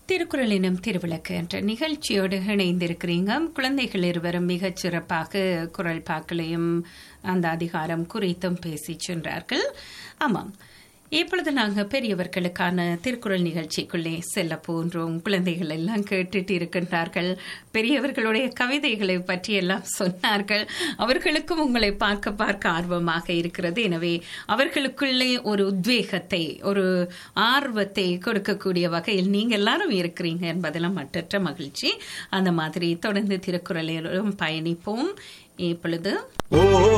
திருக்குறள் எனும் திருவிளக்கு என்ற நிகழ்ச்சியோடு இணைந்திருக்கிறீங்க குழந்தைகள் இருவரும் மிகச் சிறப்பாக குரல் பாக்களையும் அந்த அதிகாரம் குறித்தும் பேசி சென்றார்கள் ஆமாம் இப்பொழுது நாங்கள் பெரியவர்களுக்கான திருக்குறள் நிகழ்ச்சிக்குள்ளே செல்ல போன்றோம் குழந்தைகள் எல்லாம் கேட்டுட்டு இருக்கின்றார்கள் பெரியவர்களுடைய கவிதைகளை பற்றி எல்லாம் சொன்னார்கள் அவர்களுக்கும் உங்களை பார்க்க பார்க்க ஆர்வமாக இருக்கிறது எனவே அவர்களுக்குள்ளே ஒரு உத்வேகத்தை ஒரு ஆர்வத்தை கொடுக்கக்கூடிய வகையில் நீங்க எல்லாரும் இருக்கிறீங்க என்பதெல்லாம் மற்றற்ற மகிழ்ச்சி அந்த மாதிரி தொடர்ந்து திருக்குறளிலும் பயணிப்போம் இப்பொழுது ஓ